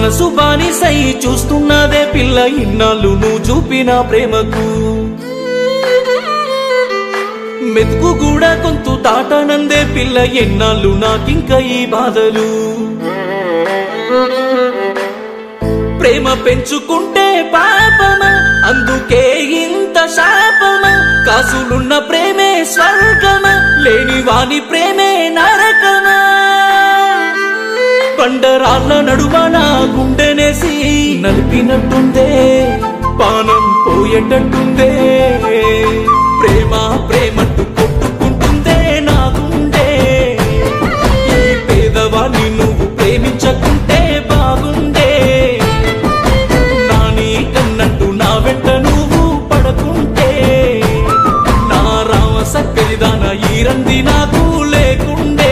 మనసు బానిసై చూస్తున్నదే పిల్ల ఇన్నాళ్ళు నువ్వు చూపిన ప్రేమకు మెతుకు కూడా కొంత దాటనందే పిల్ల ఎన్నాళ్ళు నాకింక ఈ బాధలు ప్రేమ పెంచుకుంటే పాపమా అందుకే ఇంత శాపమా కాసులున్న ప్రేమే స్వర్గమా లేని వాని ప్రేమే నరకమా పండరాళ్ళ నడుమ నా గుండెనేసి నలిపినట్టుందే పానం పోయేటట్టుందే ప్రేమ ప్రేమంటూ కొట్టుకుంటుందే నా గుండె ఈ పేదవాణ్ణి నువ్వు ప్రేమించకుంటే బాగుండే నాని కన్నట్టు నా వెంట నువ్వు పడకుంటే నా రామ సక్కరిదాన ఈ రంది నాకు లేకుండే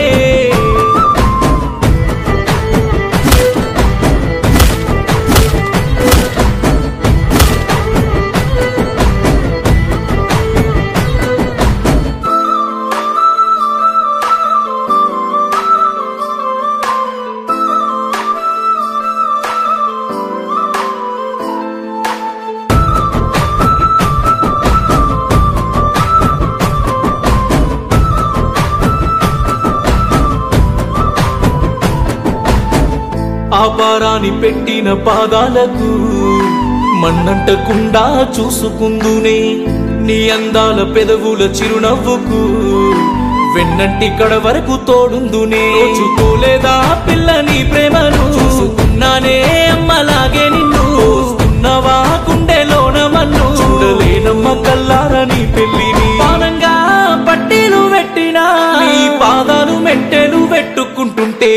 ఆ భారాన్ని పెట్టిన పాదాలకు మన్నంటకుండా చూసుకుందునే నీ అందాల పెదవుల చిరునవ్వుకు వెన్నంటి కడ వరకు తోడుందునే చూసుకోలేదా పిల్ల నీ ప్రేమను చూసుకున్నానే అమ్మలాగే నిన్ను చూస్తున్నవా గుండెలోన మన్ను చూడలేనమ్మ కల్లార నీ పెళ్లిని పానంగా పట్టీలు పెట్టినా నీ పాదాలు మెట్టెలు పెట్టుకుంటుంటే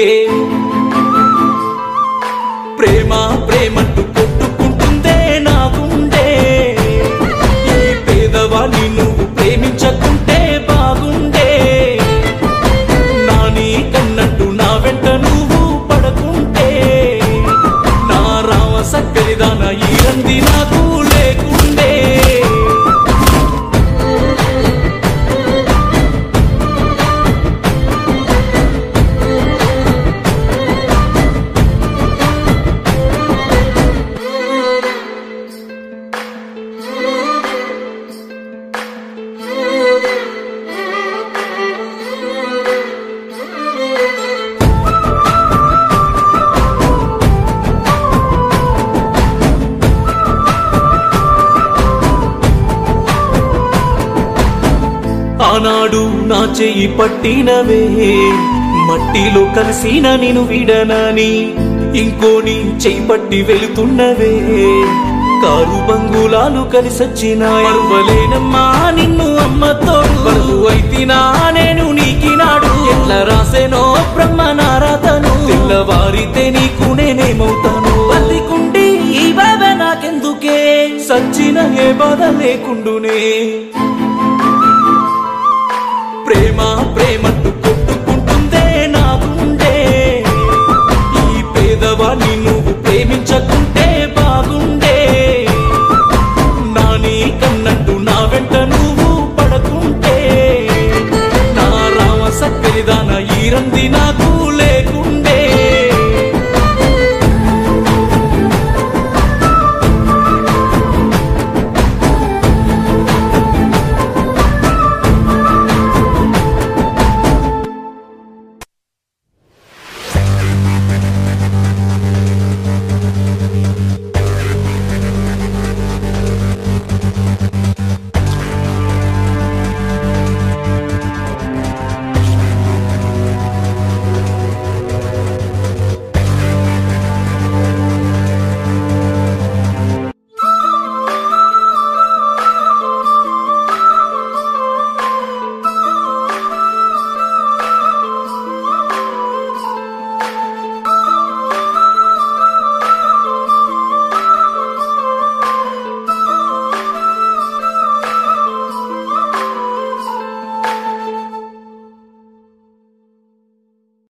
ప్రేమ ప్రేమంటూ కొట్టుకుంటుందే నా గుండె ఈ పేదవాణ్ణి నువ్వు ప్రేమించకుంటే బాగుండే నాని కన్నట్టు నా వెంట నువ్వు పడకుంటే నా రామ సక్కరిదాన ఈ రంది నాకు లేకుండే ఆనాడు నా చెయ్యి పట్టినవే మట్టిలో కలిసిన నేను విడనని ఇంకోని చెయ్యి పట్టి వెళుతున్నవే కారు బంగులాలు కలిసొచ్చిన అరువలేనమ్మా నిన్ను అమ్మతోడు బరువు అయితినా నేను నీకినాడు ఎట్లా రాసేనో బ్రహ్మ నారాతను తెల్లవారితే నీకు నేనేమవుతాను బతికుండి ఈ బాధ నాకెందుకే సచ్చిన ఏ బాధ లేకుండునే